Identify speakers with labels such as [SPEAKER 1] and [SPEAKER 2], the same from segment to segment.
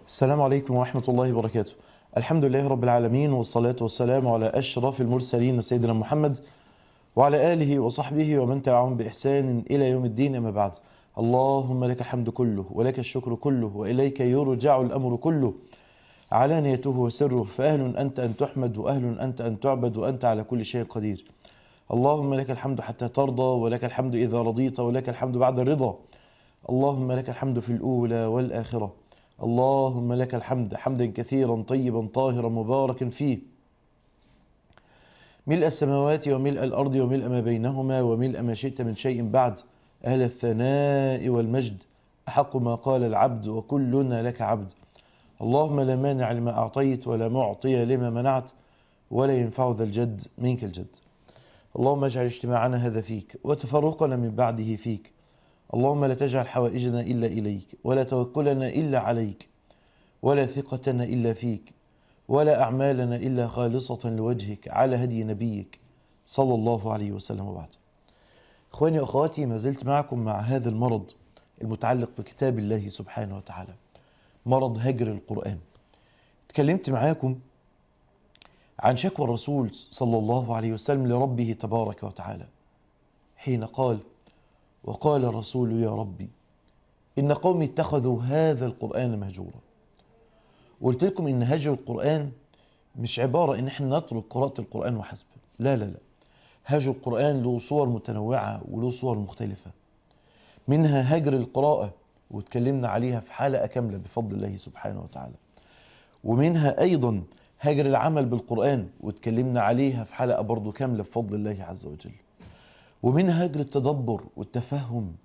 [SPEAKER 1] السلام عليكم ورحمة الله وبركاته الحمد لله رب العالمين والصلاة والسلام على أشرف المرسلين سيدنا محمد وعلى آله وصحبه ومن تبعهم بإحسان إلى يوم الدين أما بعد اللهم لك الحمد كله ولك الشكر كله وإليك يرجع الأمر كله علانيته وسره فأهل أنت أن تحمد وأهل أنت أن تعبد وأنت على كل شيء قدير اللهم لك الحمد حتى ترضى ولك الحمد إذا رضيت ولك الحمد بعد الرضا اللهم لك الحمد في الأولى والآخرة اللهم لك الحمد حمدا كثيرا طيبا طاهرا مباركا فيه ملء السماوات وملء الأرض وملء ما بينهما وملء ما شئت من شيء بعد أهل الثناء والمجد أحق ما قال العبد وكلنا لك عبد اللهم لا مانع لما أعطيت ولا معطي لما منعت ولا ينفع ذا الجد منك الجد اللهم اجعل اجتماعنا هذا فيك وتفرقنا من بعده فيك اللهم لا تجعل حوائجنا إلا إليك ولا توكلنا إلا عليك ولا ثقتنا إلا فيك ولا أعمالنا إلا خالصة لوجهك على هدي نبيك صلى الله عليه وسلم وبعد إخواني وأخواتي ما زلت معكم مع هذا المرض المتعلق بكتاب الله سبحانه وتعالى مرض هجر القرآن تكلمت معاكم عن شكوى الرسول صلى الله عليه وسلم لربه تبارك وتعالى حين قال وقال الرسول يا ربي إن قومي اتخذوا هذا القرآن مهجورا قلت لكم إن هجر القرآن مش عبارة إن احنا نترك قراءة القرآن وحسب لا لا لا هجر القرآن له صور متنوعة وله صور مختلفة منها هجر القراءة واتكلمنا عليها في حلقة كاملة بفضل الله سبحانه وتعالى ومنها أيضا هجر العمل بالقرآن واتكلمنا عليها في حلقة برضو كاملة بفضل الله عز وجل ومنها هجر التدبر والتفهم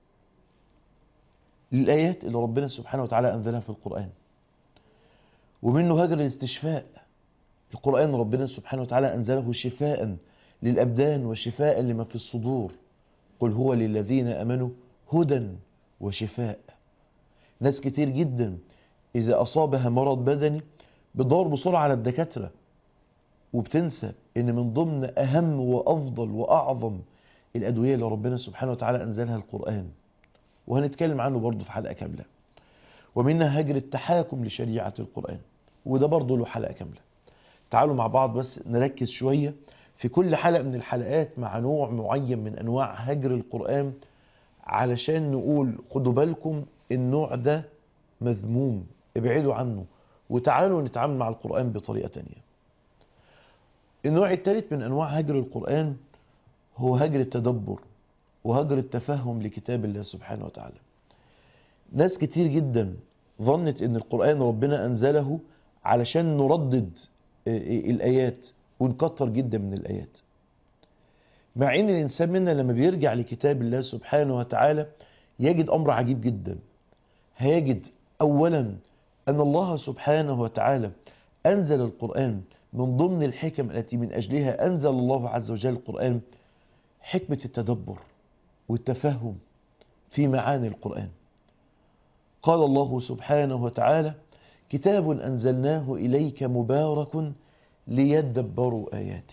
[SPEAKER 1] للآيات اللي ربنا سبحانه وتعالى أنزلها في القرآن ومنه هجر الاستشفاء القرآن ربنا سبحانه وتعالى أنزله شفاء للأبدان وشفاء لما في الصدور قل هو للذين أمنوا هدى وشفاء ناس كتير جدا إذا أصابها مرض بدني بتدور بسرعة على الدكاترة وبتنسى إن من ضمن أهم وأفضل وأعظم الأدوية اللي ربنا سبحانه وتعالى أنزلها القرآن وهنتكلم عنه برضه في حلقة كاملة ومنها هجر التحاكم لشريعة القرآن وده برضه له حلقة كاملة تعالوا مع بعض بس نركز شوية في كل حلقة من الحلقات مع نوع معين من أنواع هجر القرآن علشان نقول خدوا بالكم النوع ده مذموم ابعدوا عنه وتعالوا نتعامل مع القرآن بطريقة تانية النوع الثالث من أنواع هجر القرآن هو هجر التدبر وهجر التفهم لكتاب الله سبحانه وتعالى ناس كتير جدا ظنت ان القرآن ربنا أنزله علشان نردد الآيات ونكتر جدا من الآيات مع ان الإنسان منا لما بيرجع لكتاب الله سبحانه وتعالى يجد أمر عجيب جدا هيجد أولا أن الله سبحانه وتعالى أنزل القرآن من ضمن الحكم التي من أجلها أنزل الله عز وجل القرآن حكمة التدبر والتفهم في معاني القرآن قال الله سبحانه وتعالى كتاب أنزلناه إليك مبارك ليدبروا آياته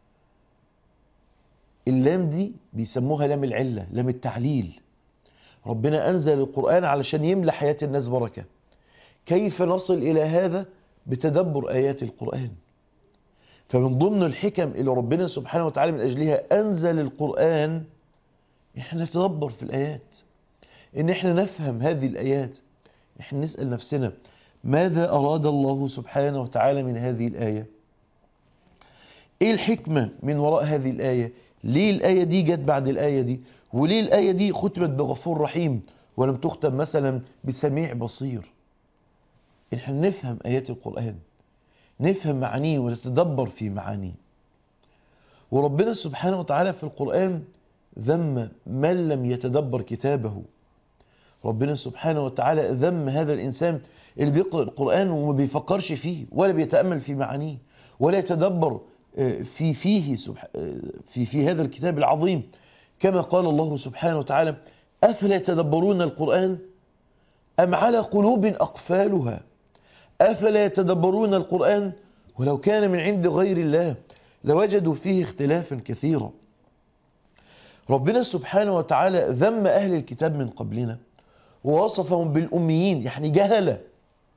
[SPEAKER 1] اللام دي بيسموها لام العلة لام التعليل ربنا أنزل القرآن علشان يملى حياة الناس بركة كيف نصل إلى هذا بتدبر آيات القرآن فمن ضمن الحكم اللي ربنا سبحانه وتعالى من أجلها أنزل القرآن إحنا نتدبر في الآيات إن إحنا نفهم هذه الآيات إحنا نسأل نفسنا ماذا أراد الله سبحانه وتعالى من هذه الآية إيه الحكمة من وراء هذه الآية ليه الآية دي جت بعد الآية دي وليه الآية دي ختمت بغفور رحيم ولم تختم مثلا بسميع بصير إحنا نفهم آيات القرآن نفهم معانيه ونتدبر في معانيه وربنا سبحانه وتعالى في القرآن ذم من لم يتدبر كتابه ربنا سبحانه وتعالى ذم هذا الإنسان اللي بيقرأ القرآن وما بيفكرش فيه ولا بيتأمل في معانيه ولا يتدبر في فيه في في هذا الكتاب العظيم كما قال الله سبحانه وتعالى أفلا يتدبرون القرآن أم على قلوب أقفالها أفلا يتدبرون القرآن ولو كان من عند غير الله لوجدوا فيه اختلافا كثيرا ربنا سبحانه وتعالى ذم أهل الكتاب من قبلنا ووصفهم بالأميين يعني جهلة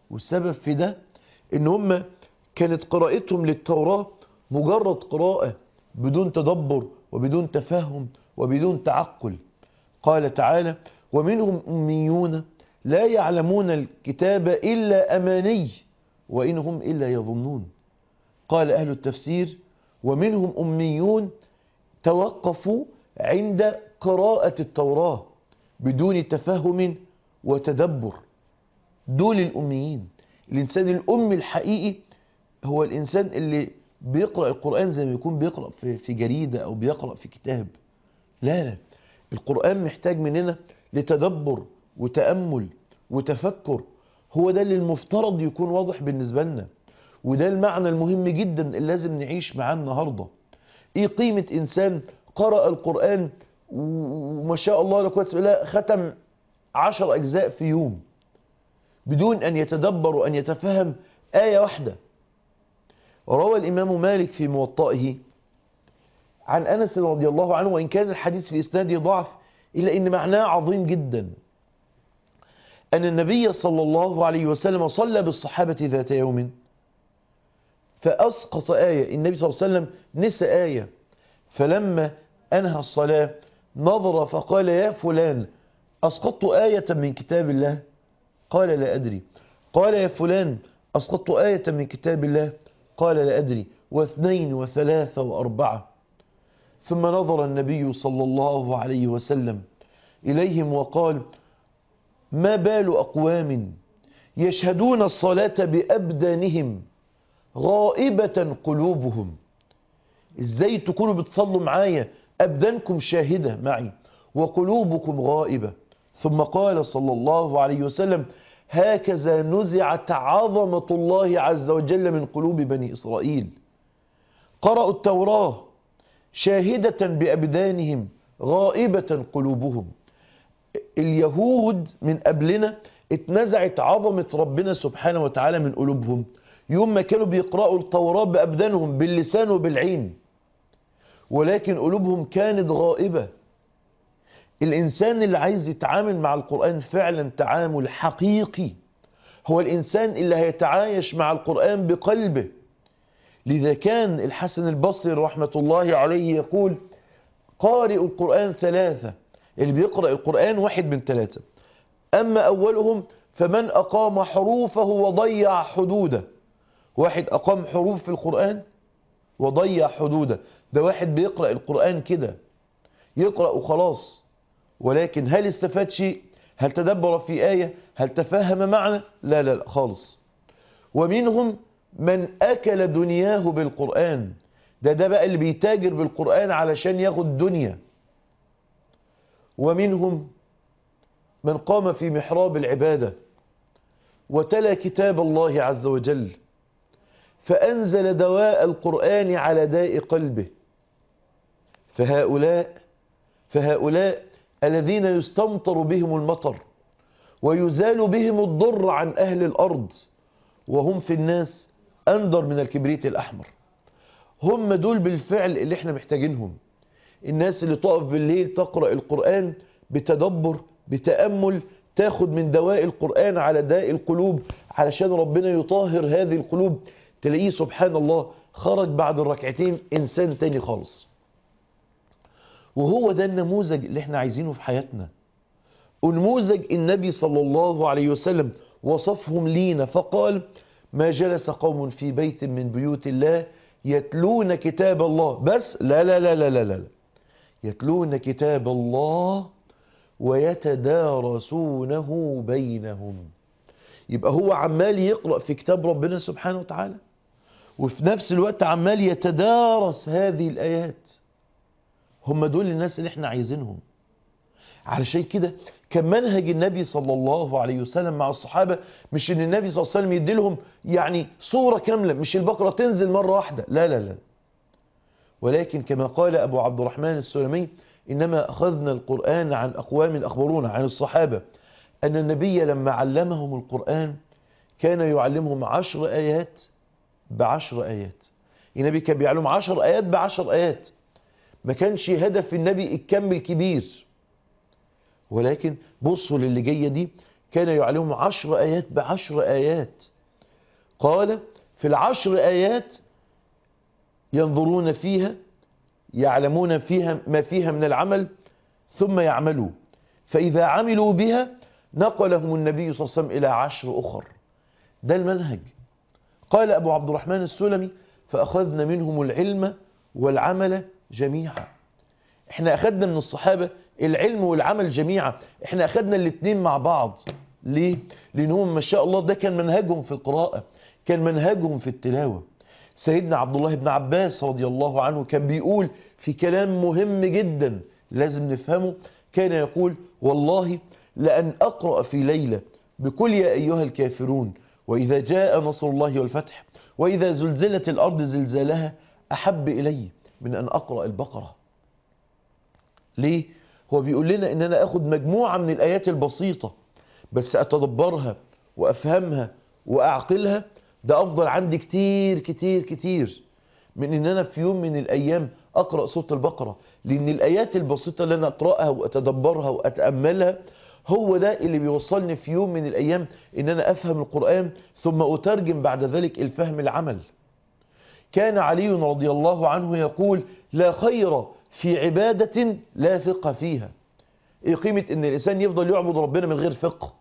[SPEAKER 1] والسبب في ده ان هم كانت قراءتهم للتوراة مجرد قراءة بدون تدبر وبدون تفهم وبدون تعقل قال تعالى ومنهم أميون لا يعلمون الكتاب إلا أماني وإنهم إلا يظنون قال أهل التفسير ومنهم أميون توقفوا عند قراءة التوراة بدون تفهم وتدبر دول الأميين الإنسان الأمي الحقيقي هو الإنسان اللي بيقرأ القرآن زي ما يكون بيقرأ في, في جريدة أو بيقرأ في كتاب لا لا القرآن محتاج مننا لتدبر وتأمل وتفكر هو ده اللي المفترض يكون واضح بالنسبة لنا وده المعنى المهم جدا اللي لازم نعيش معاه النهاردة ايه قيمة انسان قرأ القرآن وما شاء الله لك بالله ختم عشر اجزاء في يوم بدون ان يتدبر وان يتفهم آية واحدة روى الامام مالك في موطئه عن انس رضي الله عنه وان كان الحديث في اسناده ضعف الا ان معناه عظيم جدا أن النبي صلى الله عليه وسلم صلى بالصحابة ذات يوم فأسقط آية النبي صلى الله عليه وسلم نسى آية فلما أنهى الصلاة نظر فقال يا فلان أسقطت آية من كتاب الله قال لا أدري قال يا فلان أسقطت آية من كتاب الله قال لا أدري واثنين وثلاثة وأربعة ثم نظر النبي صلى الله عليه وسلم إليهم وقال ما بال أقوام يشهدون الصلاة بأبدانهم غائبة قلوبهم ازاي تكونوا بتصلوا معايا أبدانكم شاهدة معي وقلوبكم غائبة ثم قال صلى الله عليه وسلم هكذا نزعت عظمة الله عز وجل من قلوب بني إسرائيل قرأوا التوراة شاهدة بأبدانهم غائبة قلوبهم اليهود من قبلنا اتنزعت عظمة ربنا سبحانه وتعالى من قلوبهم يوم ما كانوا بيقرأوا التوراة بأبدانهم باللسان وبالعين ولكن قلوبهم كانت غائبة الإنسان اللي عايز يتعامل مع القرآن فعلا تعامل حقيقي هو الإنسان اللي هيتعايش مع القرآن بقلبه لذا كان الحسن البصري رحمة الله عليه يقول قارئ القرآن ثلاثة اللي بيقرأ القرآن واحد من ثلاثة أما أولهم فمن أقام حروفه وضيع حدوده واحد أقام حروف في القرآن وضيع حدوده ده واحد بيقرأ القرآن كده يقرأ وخلاص ولكن هل استفاد شيء هل تدبر في آية هل تفهم معنى لا لا لا خالص ومنهم من أكل دنياه بالقرآن ده ده بقى اللي بيتاجر بالقرآن علشان ياخد دنيا ومنهم من قام في محراب العبادة وتلا كتاب الله عز وجل فأنزل دواء القرآن على داء قلبه فهؤلاء فهؤلاء الذين يستمطر بهم المطر ويزال بهم الضر عن أهل الأرض وهم في الناس أندر من الكبريت الأحمر هم دول بالفعل اللي احنا محتاجينهم الناس اللي تقف بالليل تقرأ القرآن بتدبر بتأمل تاخد من دواء القرآن على داء القلوب علشان ربنا يطهر هذه القلوب تلاقيه سبحان الله خرج بعد الركعتين إنسان تاني خالص وهو ده النموذج اللي احنا عايزينه في حياتنا ونموذج النبي صلى الله عليه وسلم وصفهم لينا فقال ما جلس قوم في بيت من بيوت الله يتلون كتاب الله بس لا لا لا لا لا لا يتلون كتاب الله ويتدارسونه بينهم يبقى هو عمال يقرأ في كتاب ربنا سبحانه وتعالى وفي نفس الوقت عمال يتدارس هذه الآيات هم دول الناس اللي احنا عايزينهم علشان كده كان منهج النبي صلى الله عليه وسلم مع الصحابة مش ان النبي صلى الله عليه وسلم يدي لهم يعني صورة كاملة مش البقرة تنزل مرة واحدة لا لا لا ولكن كما قال أبو عبد الرحمن السلمي إنما أخذنا القرآن عن أقوام أخبرونا عن الصحابة أن النبي لما علمهم القرآن كان يعلمهم عشر آيات بعشر آيات النبي كان بيعلم عشر آيات بعشر آيات ما كانش هدف النبي الكم الكبير ولكن بصوا للي جاية دي كان يعلمهم عشر آيات بعشر آيات قال في العشر آيات ينظرون فيها يعلمون فيها ما فيها من العمل ثم يعملوا فإذا عملوا بها نقلهم النبي صلى الله عليه وسلم إلى عشر أخر ده المنهج قال أبو عبد الرحمن السلمي فأخذنا منهم العلم والعمل جميعا احنا أخذنا من الصحابة العلم والعمل جميعا احنا أخذنا الاثنين مع بعض ليه؟ لأنهم ما شاء الله ده كان منهجهم في القراءة كان منهجهم في التلاوة سيدنا عبد الله بن عباس رضي الله عنه كان بيقول في كلام مهم جدا لازم نفهمه كان يقول والله لأن أقرأ في ليلة بكل يا أيها الكافرون وإذا جاء نصر الله والفتح وإذا زلزلت الأرض زلزالها أحب إلي من أن أقرأ البقرة ليه؟ هو بيقول لنا إن أنا أخد مجموعة من الآيات البسيطة بس أتدبرها وأفهمها وأعقلها ده أفضل عندي كتير كتير كتير من إن أنا في يوم من الأيام أقرأ سورة البقرة لأن الآيات البسيطة اللي أنا أقرأها وأتدبرها وأتأملها هو ده اللي بيوصلني في يوم من الأيام إن أنا أفهم القرآن ثم أترجم بعد ذلك الفهم العمل كان علي رضي الله عنه يقول لا خير في عبادة لا فقه فيها إيه قيمة إن الإنسان يفضل يعبد ربنا من غير فقه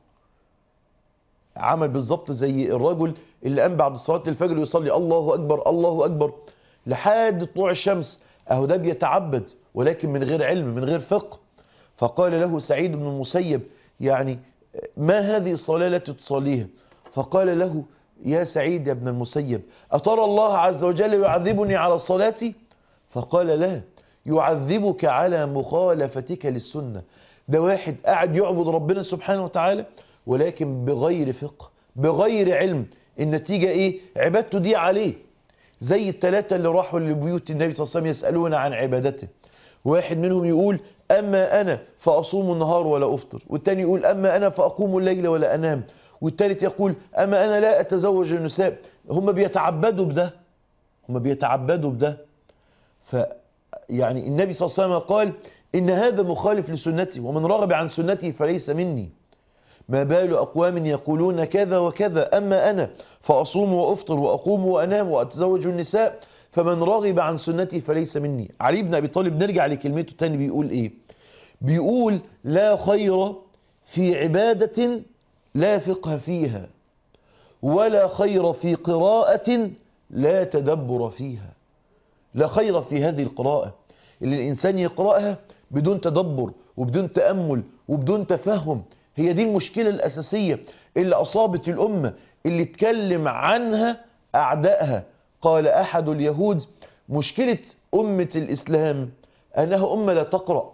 [SPEAKER 1] عمل بالظبط زي الرجل اللي قام بعد صلاة الفجر يصلي الله أكبر الله أكبر لحد طلوع الشمس أهو ده بيتعبد ولكن من غير علم من غير فقه فقال له سعيد بن المسيب يعني ما هذه الصلاة التي تصليها فقال له يا سعيد يا ابن المسيب أترى الله عز وجل يعذبني على صلاتي فقال لا يعذبك على مخالفتك للسنة ده واحد قاعد يعبد ربنا سبحانه وتعالى ولكن بغير فقه بغير علم النتيجة ايه عبادته دي عليه زي الثلاثة اللي راحوا لبيوت النبي صلى الله عليه وسلم يسألون عن عبادته واحد منهم يقول أما أنا فأصوم النهار ولا أفطر والتاني يقول أما أنا فأقوم الليل ولا أنام والتالت يقول أما أنا لا أتزوج النساء هم بيتعبدوا بده هم بيتعبدوا بده ف يعني النبي صلى الله عليه وسلم قال إن هذا مخالف لسنتي ومن رغب عن سنتي فليس مني ما بال أقوام يقولون كذا وكذا أما أنا فأصوم وأفطر وأقوم وأنام وأتزوج النساء فمن رغب عن سنتي فليس مني علي بن أبي طالب نرجع لكلمته تاني بيقول إيه بيقول لا خير في عبادة لا فقه فيها ولا خير في قراءة لا تدبر فيها لا خير في هذه القراءة اللي الإنسان يقرأها بدون تدبر وبدون تأمل وبدون تفهم هي دي المشكلة الأساسية اللي أصابت الأمة اللي اتكلم عنها أعدائها قال أحد اليهود مشكلة أمة الإسلام أنها أمة لا تقرأ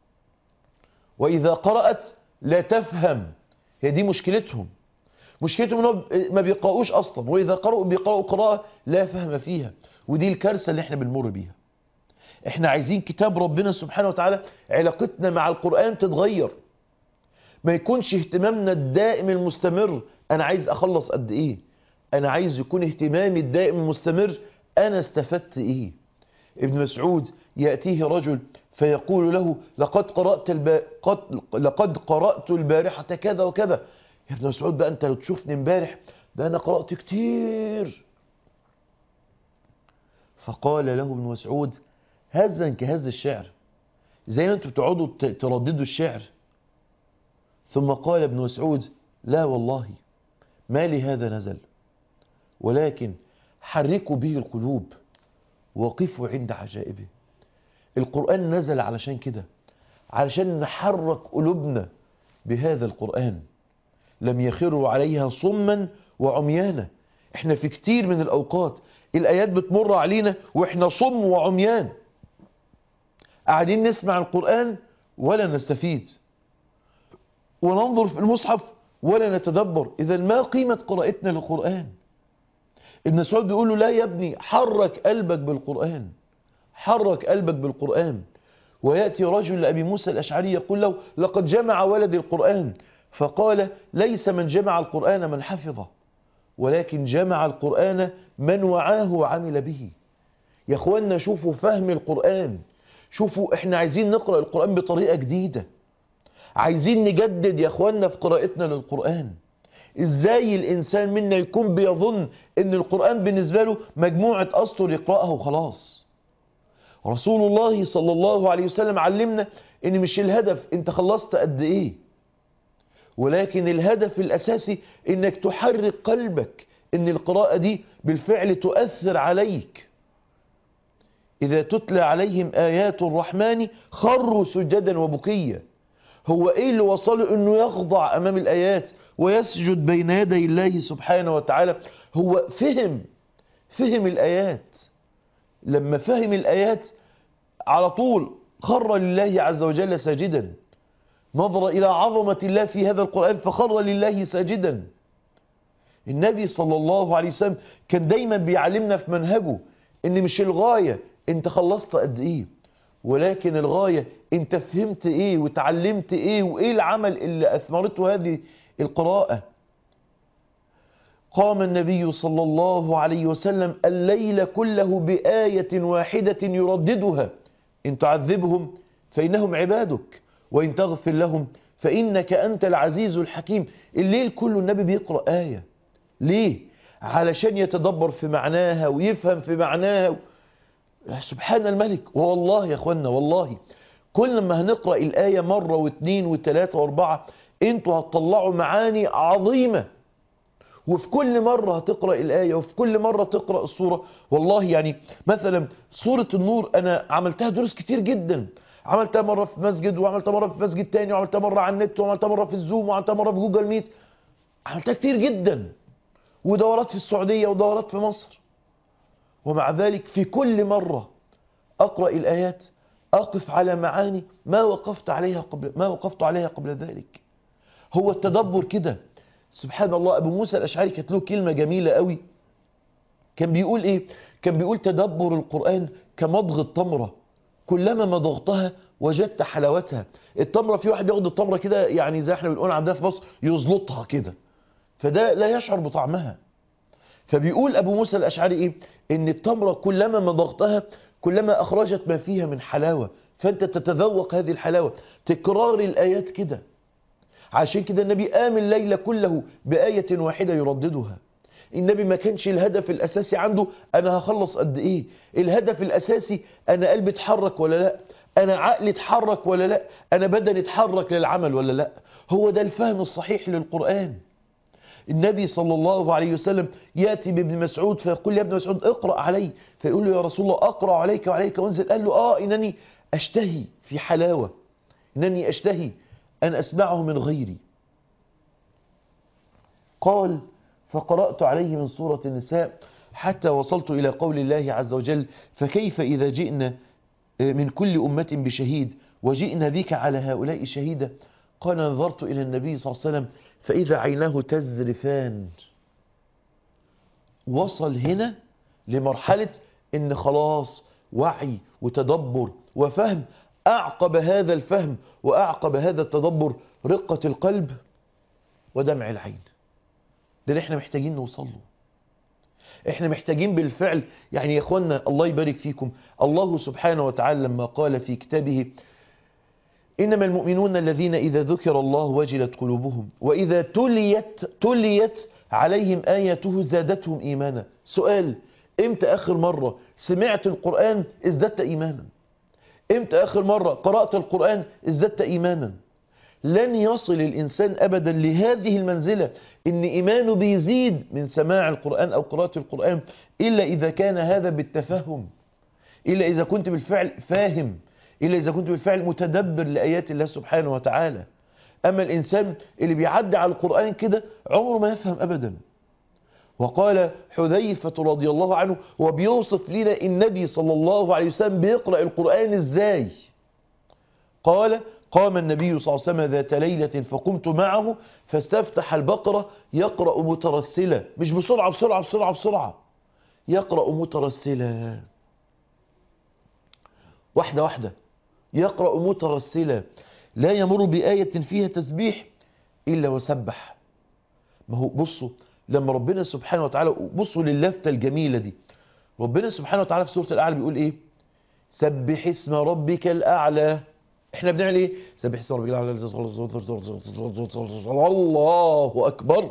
[SPEAKER 1] وإذا قرأت لا تفهم هي دي مشكلتهم مشكلتهم انهم ما بيقرأوش أصلا وإذا قرأوا بيقرأوا قراءة لا فهم فيها ودي الكارثة اللي احنا بنمر بيها احنا عايزين كتاب ربنا سبحانه وتعالى علاقتنا مع القرآن تتغير ما يكونش اهتمامنا الدائم المستمر انا عايز اخلص قد ايه انا عايز يكون اهتمامي الدائم المستمر انا استفدت ايه ابن مسعود يأتيه رجل فيقول له لقد قرأت الب... قد... لقد قرأت البارحة كذا وكذا يا ابن مسعود بقى انت لو تشوفني امبارح ده انا قرأت كتير فقال له ابن مسعود هزا كهز الشعر زي ما انتوا بتقعدوا ترددوا الشعر ثم قال ابن مسعود لا والله ما لهذا نزل ولكن حركوا به القلوب وقفوا عند عجائبه القرآن نزل علشان كده علشان نحرك قلوبنا بهذا القرآن لم يخروا عليها صما وعميانا احنا في كتير من الأوقات الآيات بتمر علينا واحنا صم وعميان قاعدين نسمع القرآن ولا نستفيد وننظر في المصحف ولا نتدبر إذا ما قيمة قراءتنا للقرآن ابن سعود بيقول له لا يا ابني حرك قلبك بالقرآن حرك قلبك بالقرآن ويأتي رجل لأبي موسى الأشعري يقول له لقد جمع ولدي القرآن فقال ليس من جمع القرآن من حفظه ولكن جمع القرآن من وعاه وعمل به يا اخوانا شوفوا فهم القرآن شوفوا احنا عايزين نقرأ القرآن بطريقة جديدة عايزين نجدد يا اخوانا في قراءتنا للقرآن ازاي الانسان منا يكون بيظن ان القرآن بالنسبة له مجموعة اسطر يقرأها وخلاص رسول الله صلى الله عليه وسلم علمنا ان مش الهدف انت خلصت قد ايه ولكن الهدف الاساسي انك تحرك قلبك ان القراءة دي بالفعل تؤثر عليك اذا تتلى عليهم ايات الرحمن خروا سجدا وبكيا هو ايه اللي وصله انه يخضع امام الايات ويسجد بين يدي الله سبحانه وتعالى هو فهم فهم الايات لما فهم الايات على طول خر لله عز وجل ساجدا نظر الى عظمة الله في هذا القرآن فخر لله ساجدا النبي صلى الله عليه وسلم كان دايما بيعلمنا في منهجه ان مش الغاية انت خلصت قد ايه ولكن الغاية انت فهمت ايه وتعلمت ايه وايه العمل اللي اثمرته هذه القراءة قام النبي صلى الله عليه وسلم الليل كله بآية واحدة يرددها إن تعذبهم فإنهم عبادك وإن تغفر لهم فإنك أنت العزيز الحكيم الليل كله النبي بيقرأ آية ليه؟ علشان يتدبر في معناها ويفهم في معناها سبحان الملك والله يا أخوانا والله كل ما هنقرأ الآية مرة واثنين وثلاثة واربعة انتوا هتطلعوا معاني عظيمة وفي كل مرة هتقرأ الآية وفي كل مرة تقرأ الصورة والله يعني مثلا سورة النور أنا عملتها دروس كتير جدا عملتها مرة في مسجد وعملتها مرة في مسجد تاني وعملتها مرة على النت وعملتها مرة في الزوم وعملتها مرة في جوجل ميت عملتها كتير جدا ودورات في السعودية ودورات في مصر ومع ذلك في كل مرة أقرأ الآيات أقف على معاني ما وقفت عليها قبل ما وقفت عليها قبل ذلك هو التدبر كده سبحان الله أبو موسى الأشعري كانت له كلمة جميلة قوي كان بيقول إيه كان بيقول تدبر القرآن كمضغ التمرة كلما مضغتها وجدت حلاوتها التمرة في واحد ياخد التمرة كده يعني زي احنا بنقول عندنا في مصر يزلطها كده فده لا يشعر بطعمها فبيقول أبو موسى الأشعري إيه إن التمرة كلما مضغتها كلما أخرجت ما فيها من حلاوة فأنت تتذوق هذه الحلاوة تكرار الآيات كده عشان كده النبي قام الليل كله بآية واحدة يرددها النبي ما كانش الهدف الأساسي عنده أنا هخلص قد إيه الهدف الأساسي أنا قلبي اتحرك ولا لا أنا عقلي اتحرك ولا لا أنا بدني اتحرك للعمل ولا لا هو ده الفهم الصحيح للقرآن النبي صلى الله عليه وسلم يأتي بابن مسعود فيقول يا ابن مسعود اقرأ علي فيقول له يا رسول الله أقرأ عليك وعليك أنزل قال له آه إنني أشتهي في حلاوة إنني أشتهي أن أسمعه من غيري قال فقرأت عليه من سورة النساء حتى وصلت إلى قول الله عز وجل فكيف إذا جئنا من كل أمة بشهيد وجئنا بك على هؤلاء شهيدا قال نظرت إلى النبي صلى الله عليه وسلم فإذا عيناه تزرفان وصل هنا لمرحلة إن خلاص وعي وتدبر وفهم أعقب هذا الفهم وأعقب هذا التدبر رقة القلب ودمع العين ده اللي احنا محتاجين نوصل له احنا محتاجين بالفعل يعني يا اخوانا الله يبارك فيكم الله سبحانه وتعالى لما قال في كتابه إنما المؤمنون الذين إذا ذكر الله وجلت قلوبهم وإذا تليت تليت عليهم آياته زادتهم إيمانا سؤال إمتى آخر مرة سمعت القرآن ازددت إيمانا إمتى آخر مرة قرأت القرآن ازددت إيمانا لن يصل الإنسان أبدا لهذه المنزلة إن إيمانه بيزيد من سماع القرآن أو قراءة القرآن إلا إذا كان هذا بالتفهم إلا إذا كنت بالفعل فاهم إلا إذا كنت بالفعل متدبر لآيات الله سبحانه وتعالى أما الإنسان اللي بيعدي على القرآن كده عمره ما يفهم أبدا وقال حذيفة رضي الله عنه وبيوصف لنا النبي صلى الله عليه وسلم بيقرأ القرآن إزاي قال قام النبي صلى الله عليه وسلم ذات ليلة فقمت معه فاستفتح البقرة يقرأ مترسلا مش بسرعة بسرعة بسرعة بسرعة يقرأ مترسلا واحدة واحدة يقرأ مترسلا لا يمر بآية فيها تسبيح إلا وسبح ما هو بصوا لما ربنا سبحانه وتعالى بصوا للفتة الجميلة دي ربنا سبحانه وتعالى في سورة الأعلى بيقول إيه سبح اسم ربك الأعلى احنا بنعمل ايه سبح اسم ربك الاعلى الله اكبر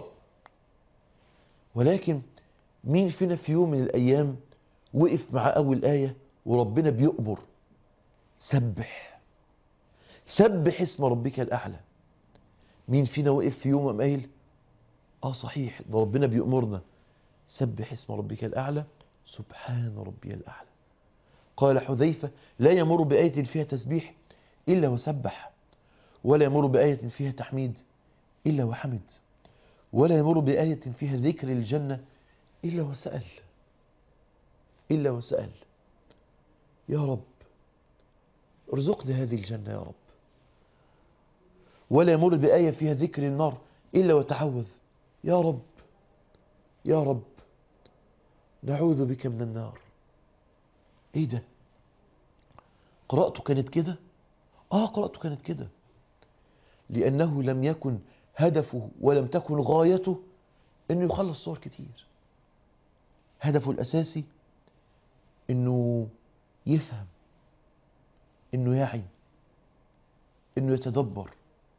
[SPEAKER 1] ولكن مين فينا في يوم من الايام وقف مع اول ايه وربنا بيؤمر سبح سبح اسم ربك الاعلى مين فينا وقف في يوم وقام قايل اه صحيح ده ربنا بيأمرنا سبح اسم ربك الاعلى سبحان ربي الاعلى قال حذيفة لا يمر بآية فيها تسبيح إلا وسبح ولا يمر بآية فيها تحميد إلا وحمد ولا يمر بآية فيها ذكر الجنة إلا وسأل إلا وسأل يا رب ارزقنا هذه الجنة يا رب ولا يمر بآية فيها ذكر النار إلا وتعوذ يا رب يا رب نعوذ بك من النار ايه ده قراءته كانت كده اه قراءته كانت كده لانه لم يكن هدفه ولم تكن غايته انه يخلص صور كتير هدفه الاساسي انه يفهم انه يعي انه يتدبر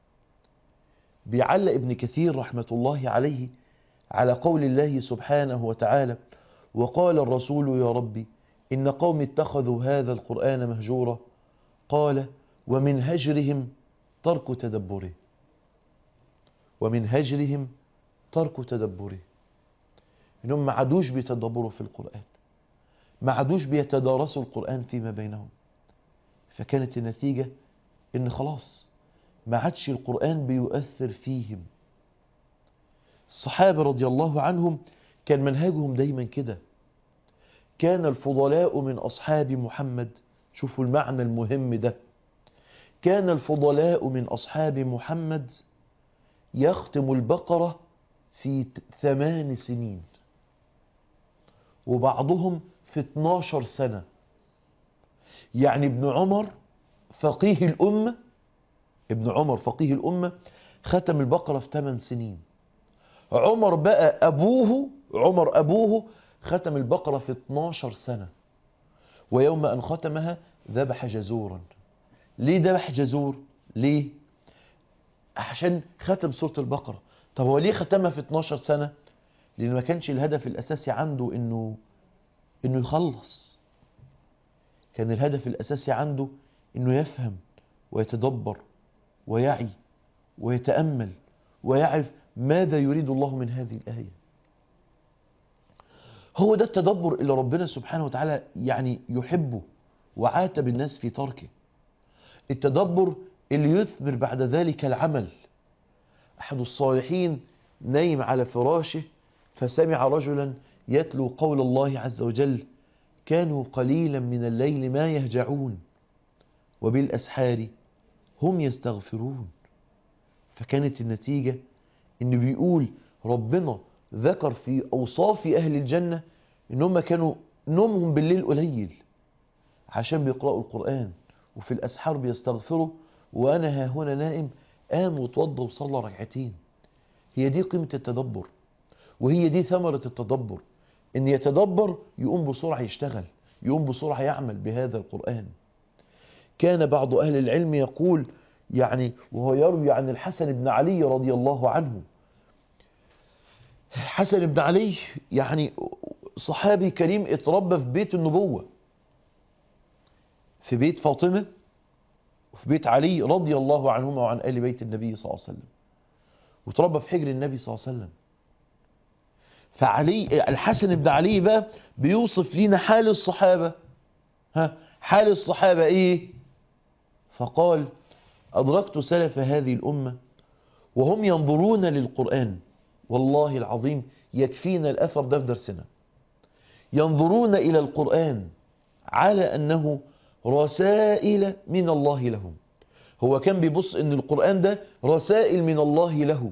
[SPEAKER 1] بيعلق ابن كثير رحمة الله عليه على قول الله سبحانه وتعالى وقال الرسول يا ربي إن قوم اتخذوا هذا القرآن مهجورا قال ومن هجرهم ترك تدبره ومن هجرهم ترك تدبره إنهم ما عادوش بيتدبروا في القرآن ما عادوش بيتدارسوا القرآن فيما بينهم فكانت النتيجة إن خلاص ما عادش القرآن بيؤثر فيهم الصحابة رضي الله عنهم كان منهجهم دايما كده كان الفضلاء من أصحاب محمد شوفوا المعنى المهم ده كان الفضلاء من أصحاب محمد يختم البقرة في ثمان سنين وبعضهم في 12 سنة يعني ابن عمر فقيه الأمة ابن عمر فقيه الأمة ختم البقرة في 8 سنين عمر بقى أبوه عمر أبوه ختم البقرة في 12 سنة ويوم أن ختمها ذبح جزورا ليه ذبح جزور ليه عشان ختم سورة البقرة طب هو ليه ختمها في 12 سنة لأن ما كانش الهدف الأساسي عنده إنه إنه يخلص كان الهدف الأساسي عنده إنه يفهم ويتدبر ويعي ويتأمل ويعرف ماذا يريد الله من هذه الآية هو ده التدبر اللي ربنا سبحانه وتعالى يعني يحبه وعاتب الناس في تركه التدبر اللي يثمر بعد ذلك العمل أحد الصالحين نايم على فراشه فسمع رجلا يتلو قول الله عز وجل كانوا قليلا من الليل ما يهجعون وبالأسحار هم يستغفرون فكانت النتيجة إن بيقول ربنا ذكر في أوصاف أهل الجنة إنهم كانوا نومهم بالليل قليل عشان بيقرأوا القرآن وفي الأسحار بيستغفروا وأنا ها هنا نائم قام وتوضى وصلى ركعتين هي دي قيمة التدبر وهي دي ثمرة التدبر إن يتدبر يقوم بسرعة يشتغل يقوم بسرعة يعمل بهذا القرآن كان بعض أهل العلم يقول يعني وهو يروي عن الحسن بن علي رضي الله عنه الحسن بن علي يعني صحابي كريم اتربى في بيت النبوة في بيت فاطمة وفي بيت علي رضي الله عنهما وعن آل بيت النبي صلى الله عليه وسلم وتربى في حجر النبي صلى الله عليه وسلم فعلي الحسن بن علي بقى بيوصف لنا حال الصحابة ها حال الصحابة ايه فقال أدركت سلف هذه الأمة وهم ينظرون للقرآن والله العظيم يكفينا الأثر ده في درسنا ينظرون إلى القرآن على أنه رسائل من الله لهم هو كان بيبص أن القرآن ده رسائل من الله له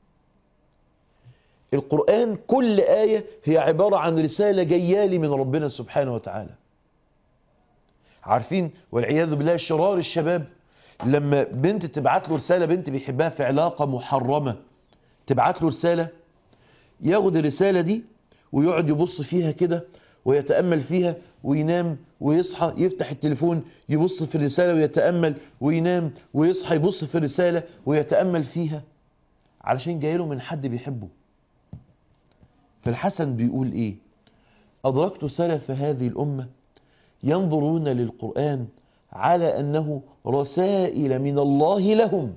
[SPEAKER 1] القرآن كل آية هي عبارة عن رسالة جيالي من ربنا سبحانه وتعالى عارفين والعياذ بالله شرار الشباب لما بنت تبعت له رسالة بنت بيحبها في علاقة محرمة تبعت له رسالة ياخد الرسالة دي ويقعد يبص فيها كده ويتأمل فيها وينام ويصحى يفتح التليفون يبص في الرسالة ويتأمل وينام ويصحى يبص في الرسالة ويتأمل فيها علشان جايله من حد بيحبه فالحسن بيقول ايه أدركت سلف هذه الأمة ينظرون للقرآن على أنه رسائل من الله لهم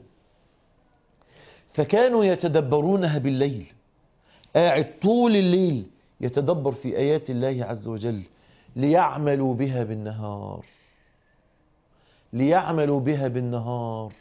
[SPEAKER 1] فكانوا يتدبرونها بالليل قاعد طول الليل يتدبر في آيات الله عز وجل ليعملوا بها بالنهار ليعملوا بها بالنهار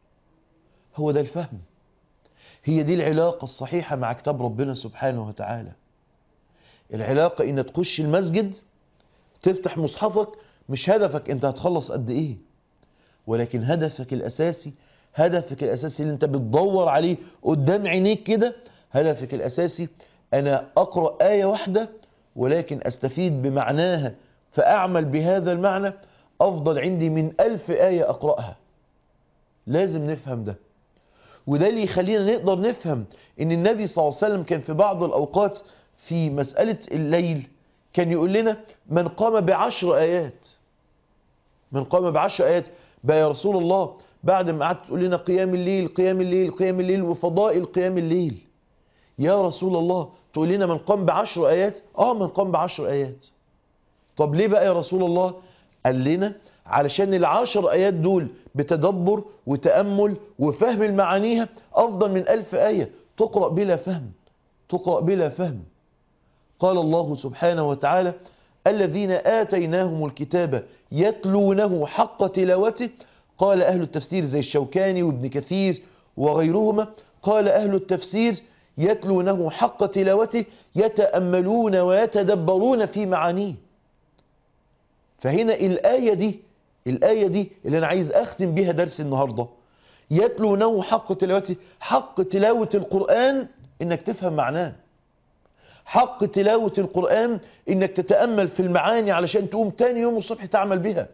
[SPEAKER 1] هو ده الفهم هي دي العلاقة الصحيحة مع كتاب ربنا سبحانه وتعالى العلاقة ان تخش المسجد تفتح مصحفك مش هدفك انت هتخلص قد ايه ولكن هدفك الاساسي هدفك الاساسي اللي انت بتدور عليه قدام عينيك كده هدفك الاساسي انا اقرأ آية واحدة ولكن استفيد بمعناها فاعمل بهذا المعنى افضل عندي من الف آية اقرأها لازم نفهم ده وده اللي يخلينا نقدر نفهم ان النبي صلى الله عليه وسلم كان في بعض الاوقات في مسألة الليل كان يقول لنا من قام بعشر آيات من قام بعشر آيات بقى يا رسول الله بعد ما قعدت تقول لنا قيام الليل قيام الليل قيام الليل وفضائل قيام الليل يا رسول الله تقول لنا من قام بعشر آيات اه من قام بعشر آيات طب ليه بقى يا رسول الله قال لنا علشان العشر آيات دول بتدبر وتأمل وفهم المعانيها أفضل من ألف آية تقرأ بلا فهم تقرأ بلا فهم قال الله سبحانه وتعالى الذين آتيناهم الكتاب يتلونه حق تلاوته قال أهل التفسير زي الشوكاني وابن كثير وغيرهما قال أهل التفسير يتلونه حق تلاوته يتأملون ويتدبرون في معانيه فهنا الآية دي الآية دي اللي أنا عايز أختم بها درس النهاردة يتلونه حق تلاوته حق تلاوة القرآن إنك تفهم معناه حق تلاوة القرآن إنك تتأمل في المعاني علشان تقوم تاني يوم الصبح تعمل بها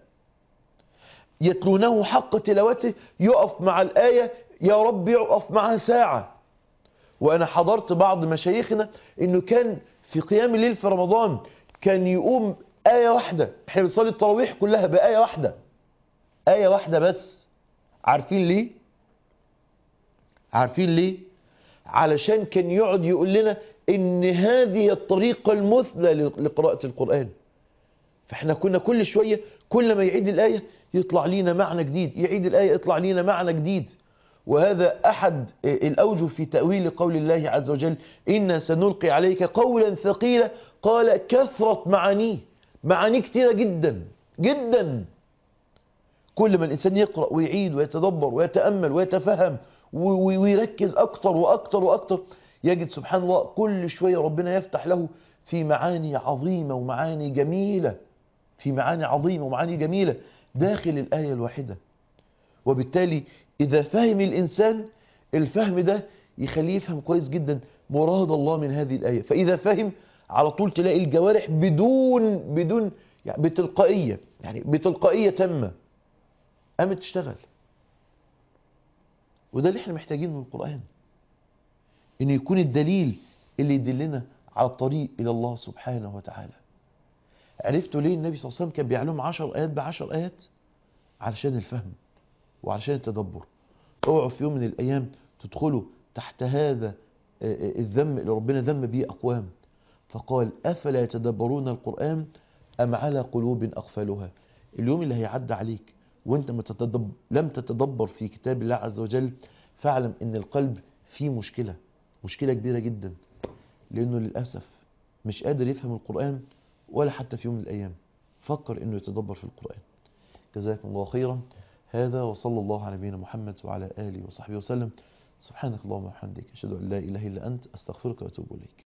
[SPEAKER 1] يتلونه حق تلاوته يقف مع الآية يا رب يقف معها ساعة وأنا حضرت بعض مشايخنا إنه كان في قيام الليل في رمضان كان يقوم آية واحدة احنا بنصلي التراويح كلها بآية واحدة آية واحدة بس عارفين ليه عارفين ليه علشان كان يقعد يقول لنا ان هذه الطريقة المثلى لقراءة القرآن فاحنا كنا كل شوية كل ما يعيد الآية يطلع لنا معنى جديد يعيد الآية يطلع لنا معنى جديد وهذا أحد الأوجه في تأويل قول الله عز وجل إنا سنلقي عليك قولا ثقيلا قال كثرة معانيه معانيه كتيرة جدا جدا كل ما الإنسان يقرأ ويعيد ويتدبر ويتأمل ويتفهم ويركز أكتر وأكتر وأكتر يجد سبحان الله كل شوية ربنا يفتح له في معاني عظيمة ومعاني جميلة في معاني عظيمة ومعاني جميلة داخل الآية الواحدة وبالتالي إذا فهم الإنسان الفهم ده يخليه يفهم كويس جدا مراد الله من هذه الآية فإذا فهم على طول تلاقي الجوارح بدون بدون يعني بتلقائية يعني بتلقائية تامة قامت تشتغل وده اللي احنا محتاجينه من القرآن ان يكون الدليل اللي يدلنا على الطريق الى الله سبحانه وتعالى عرفتوا ليه النبي صلى الله عليه وسلم كان بيعلم عشر ايات بعشر ايات علشان الفهم وعلشان التدبر اوعوا في يوم من الايام تدخلوا تحت هذا الذم اللي ربنا ذم به اقوام فقال افلا يتدبرون القران ام على قلوب اقفلها اليوم اللي هيعدي عليك وانت ما تتدبر لم تتدبر في كتاب الله عز وجل فاعلم ان القلب فيه مشكله مشكلة كبيرة جدا لأنه للأسف مش قادر يفهم القرآن ولا حتى في يوم من الأيام فكر أنه يتدبر في القرآن جزاكم الله خيرا هذا وصلى الله على نبينا محمد وعلى آله وصحبه وسلم سبحانك اللهم وبحمدك أشهد أن لا إله إلا أنت أستغفرك وأتوب إليك